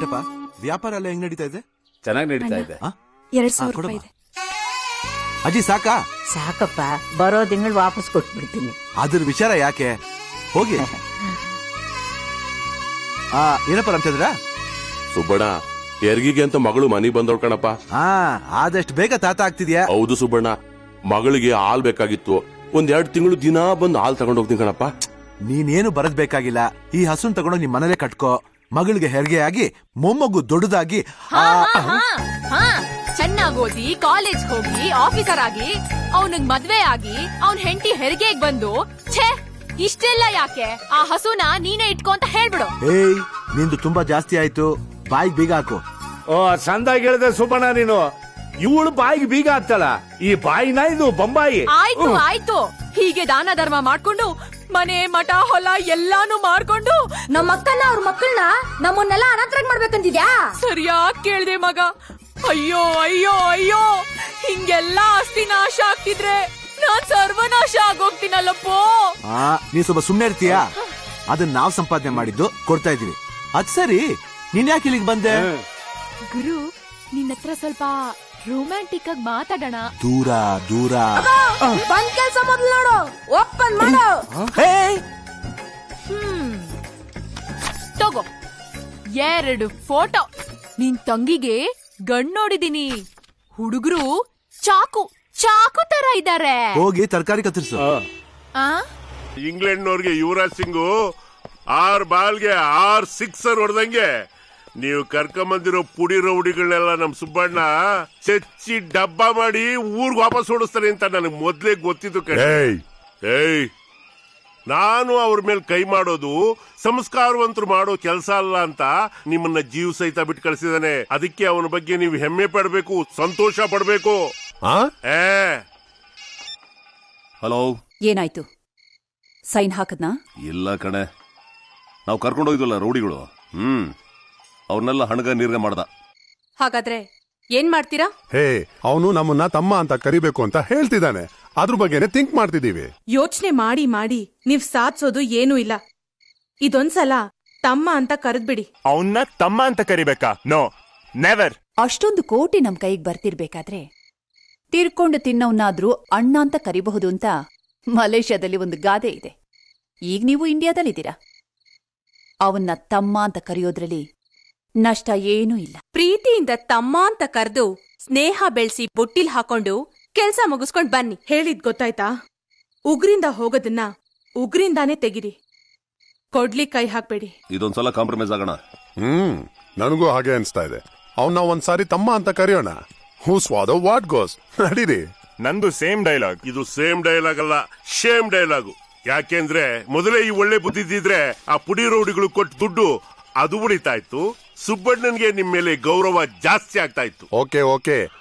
ವೆಂಕಟಪ್ಪ ವ್ಯಾಪಾರ ಎಲ್ಲ ಹೆಂಗ್ ನಡೀತಾ ಇದೆ ಚೆನ್ನಾಗಿ ನಡೀತಾ ಇದೆ ಆ? ಎರಡ್ ಆ, ಸಾವಿರ ಕೊಡಮ್ಮ. ರೂಪಾಯಿ ಇದೆ ಅಜ್ಜಿ ಸಾಕಾ ಸಾಕಪ್ಪ ಬರೋ ತಿಂಗಳು ವಾಪಸ್ ಕೊಟ್ಬಿಡ್ತೀನಿ ಅದ್ರ ವಿಚಾರ ಯಾಕೆ ಹೋಗಿ ಆ ಏನಪ್ಪ ರಾಮಚಂದ್ರ ಸುಬ್ಬಣ್ಣ ಹೆರ್ಗಿಗೆ ಅಂತ ಮಗಳು ಮನೆಗ್ ಬಂದೋಳ್ ಕಣಪ್ಪ ಹಾ ಆದಷ್ಟು ಬೇಗ ತಾತ ಆಗ್ತಿದ್ಯಾ ಹೌದು ಸುಬ್ಬಣ್ಣ ಮಗಳಿಗೆ ಹಾಲ್ ಬೇಕಾಗಿತ್ತು ಒಂದ್ ಎರಡ್ ತಿಂಗಳು ದಿನ ಬಂದು ಹಾಲ್ ತಗೊಂಡ್ ಹೋಗ್ತೀನಿ ಕಣಪ್ಪ ನೀನೇನು ಬರದ್ ಬೇಕಾಗಿಲ್ಲ ಈ ಹಸುನ್ ತಗೊಂಡು ನಿಮ್ ಮನೇಲೆ ಕಟ್ಕೋ ಮಗಳಿಗೆ ಹೆರಿಗೆ ಆಗಿ ಮೊಮ್ಮಗು ದೊಡ್ಡದಾಗಿ ಆ, ಹಾ ಚೆನ್ನಾಗ್ ಓದಿ ಕಾಲೇಜ್ ಹೋಗಿ ಆಫೀಸರ್ ಆಗಿ ಅವನಿಗ್ ಮದ್ವೆ ಆಗಿ ಅವನ್ ಹೆಂಡತಿ ಹೆರಿಗೆಗ್ ಬಂದು ಛೇ ಇಷ್ಟೆಲ್ಲ ಯಾಕೆ ಆ ಹಸುನ ನೀನೇ ಇಟ್ಕೋ ಅಂತ ಹೇಳ್ಬಿಡು ಏಯ್ ನಿಂದು ತುಂಬಾ ಜಾಸ್ತಿ ಆಯ್ತು ಬಾಯಿಗೆ ಬೀಗ ಹಾಕು ಓ ಚಂದಾಗಿ ಹೇಳಿದೆ ಸುಬ್ಬಣ್ಣ ನೀನು ಇವಳು ಬಾಯಿಗೆ ಬೀಗ ಹಾಕ್ತಾಳ ಈ ಬಾಯಿನ ಇದು ಬೊಂಬಾಯಿ ಆಯ್ತು ಆಯ್ತು ಹೀಗೆ ದಾನ ಧರ್ಮ ಮಾಡ್ಕೊಂಡು ಮನೆ ಮಠ ಹೊಲ ಎಲ್ಲಾನು ಮಾಡ್ಕೊಂಡು ನಮ್ಮ ಅಕ್ಕನ ಅವ್ರ ಮಕ್ಕಳನ್ನ ನಮ್ಮನ್ನೆಲ್ಲ ಅನಾಥರಾಗ್ ಮಾಡ್ಬೇಕಂತಿದ್ಯಾ ಸರಿಯಾಗಿ ಕೇಳ್ದೆ ಮಗ ಅಯ್ಯೋ ಅಯ್ಯೋ ಅಯ್ಯೋ ಹಿಂಗೆಲ್ಲ ಆಸ್ತಿ ನಾಶ ಆಗ್ತಿದ್ರೆ ನಾನ್ ಸರ್ವನಾಶ ಆಗೋಗ್ತೀನಲ್ಲಪ್ಪೋ ಆ ನೀ ಸ್ವಲ್ಪ ಸುಮ್ನೆ ಇರ್ತೀಯಾ ಅದನ್ನ ನಾವ್ ಸಂಪಾದನೆ ಮಾಡಿದ್ದು ಕೊಡ್ತಾ ಇದೀವಿ ಅದ್ ಸರಿ ನೀನ್ ಯಾಕೆ ಇಲ್ಲಿಗೆ ಬಂದೆ ಗುರು ನಿನ್ನ ಹತ್ರ ಸ್ವಲ್ಪ ರೊಮ್ಯಾಂಟಿಕ್ ಆಗಿ ಮಾತಾಡೋಣ ದೂರ ದೂರ ಬಂದ್ ಕೆಲ್ಸ ಮೊದ್ಲು ನೋಡು ಓಪನ್ ಮಾಡು ಏಯ್! ಹ್ಮ್ ತಗೋ ಎರಡು ಫೋಟೋ ನಿನ್ ತಂಗಿಗೆ ಗಂಡ್ ನೋಡಿದೀನಿ ಹುಡುಗರು ಚಾಕು ಚಾಕು ತರ ಇದ್ದಾರೆ ಹೋಗಿ ತರಕಾರಿ ಕತ್ತರಿಸು ಆ ಇಂಗ್ಲೆಂಡ್ನವ್ರಿಗೆ ಯುವರಾಜ್ ಸಿಂಗು ಆರ್ ಬಾಲ್ಗೆ ಆರ್ ಸಿಕ್ಸರ್ ಹೊಡೆದಂಗೆ ನೀವು ಕರ್ಕೊಂಬಂದಿರೋ ಪುಡಿ ರೌಡಿಗಳನ್ನೆಲ್ಲ ನಮ್ ಸುಬ್ಬಣ್ಣ ಚೆಚ್ಚಿ ಡಬ್ಬ ಮಾಡಿ ಊರ್ಗ್ ವಾಪಸ್ ಓಡಿಸ್ತಾರೆ ಅಂತ ನನಗೆ ಮೊದ್ಲೇ ಗೊತ್ತಿತ್ತು ಕಣೆ ಏಯ್ ನಾನು ಅವ್ರ ಮೇಲೆ ಕೈ ಮಾಡೋದು ಸಂಸ್ಕಾರವಂತರು ಮಾಡೋ ಕೆಲಸ ಅಲ್ಲ ಅಂತ ನಿಮ್ಮನ್ನ ಜೀವ ಸಹಿತ ಬಿಟ್ಟು ಕಳಿಸಿದಾನೆ ಅದಕ್ಕೆ ಅವನ ಬಗ್ಗೆ ನೀವು ಹೆಮ್ಮೆ ಪಡ್ಬೇಕು ಸಂತೋಷ ಪಡ್ಬೇಕು ಏ ಹಲೋ ಏನಾಯ್ತು ಸೈನ್ ಹಾಕದ್ನಾ ಇಲ್ಲ ಕಣೆ ನಾವು ಕರ್ಕೊಂಡೋಗಿದ್ವಲ್ಲ ರೌಡಿಗಳು ಹ್ಮ್ ಅವ್ರನ್ನೆಲ್ಲ ಹಣಗ ನೀರ್ಗ ಮಾಡ್ದ ಹಾಗಾದ್ರೆ ಏನ್ ಮಾಡ್ತೀರಾ ಹೇ ಅವನು ನಮ್ಮನ್ನ ತಮ್ಮ ಅಂತ ಕರಿಬೇಕು ಅಂತ ಹೇಳ್ತಿದ್ದಾನೆ ಅದ್ರ ಬಗ್ಗೆನೆ ಥಿಂಕ್ ಮಾಡ್ತಿದೀವಿ ಯೋಚನೆ ಮಾಡಿ ಮಾಡಿ ನೀವ್ ಸಾಧ್ಸೋದು ಏನೂ ಇಲ್ಲ ಇದೊಂದ್ಸಲ ತಮ್ಮ ಅಂತ ಕರೆದ್ಬಿಡಿ ಅವನ್ನ ತಮ್ಮ ಅಂತ ಕರಿಬೇಕಾ ನೋ ನೆವರ್ ಅಷ್ಟೊಂದು ಕೋಟಿ ನಮ್ ಕೈಗ್ ಬರ್ತಿರ್ಬೇಕಾದ್ರೆ ತೀರ್ಕೊಂಡು ತಿನ್ನೋನಾದ್ರೂ ಅಣ್ಣ ಅಂತ ಕರಿಬಹುದು ಅಂತ ಮಲೇಷ್ಯಾದಲ್ಲಿ ಒಂದು ಗಾದೆ ಇದೆ ಈಗ ನೀವು ಇಂಡಿಯಾದಲ್ಲಿದ್ದೀರಾ ಅವನ್ನ ತಮ್ಮ ಅಂತ ಕರೆಯೋದ್ರಲ್ಲಿ ನಷ್ಟ ಏನೂ ಇಲ್ಲ ಪ್ರೀತಿಯಿಂದ ತಮ್ಮ ಅಂತ ಕರೆದು ಸ್ನೇಹ ಬೆಳೆಸಿ ಬೊಟ್ಟಿಲ್ ಹಾಕೊಂಡು ಕೆಲ್ಸ ಮುಗಿಸ್ಕೊಂಡ್ ಬನ್ನಿ ಹೇಳಿದ್ ಗೊತ್ತಾಯ್ತಾ ಉಗ್ರಿಂದ ಹೋಗೋದನ್ನ ಉಗ್ರಿಂದಾನೇ ತೆಗಿರಿ ಕೊಡ್ಲಿ ಕೈ ಹಾಕ್ಬೇಡಿ ಇದೊಂದ್ಸಲ ಕಾಂಪ್ರಮೈಸ್ ಆಗೋಣ ಹ್ಮ್ ನನಗೂ ಹಾಗೆ ಅನ್ಸ್ತಾ ಇದೆ ಅವನ್ನ ಒಂದ್ಸಾರಿ ತಮ್ಮ ಅಂತ ಕರೆಯೋಣ ಹೂ ಸ್ವಾದ ವಾಟ್ ಗೋಸ್ ನಡೀರಿ ನಂದು ಸೇಮ್ ಡೈಲಾಗ್ ಇದು ಸೇಮ್ ಡೈಲಾಗ್ ಅಲ್ಲ ಶೇಮ್ ಡೈಲಾಗು ಯಾಕೆಂದ್ರೆ ಮೊದಲೇ ಈ ಒಳ್ಳೆ ಬುದ್ಧಿದ್ರೆ ಆ ಪುಡಿ ರೌಡಿಗಳು ಕೊಟ್ಟು ದುಡ್ಡು ಅದು ಉಳಿತಾ ಇತ್ತು ಸುಬ್ಬಣ್ಣನ್ಗೆ ನಿಮ್ ಮೇಲೆ ಗೌರವ ಜಾಸ್ತಿ ಆಗ್ತಾ ಇತ್ತು ಓಕೆ ಓಕೆ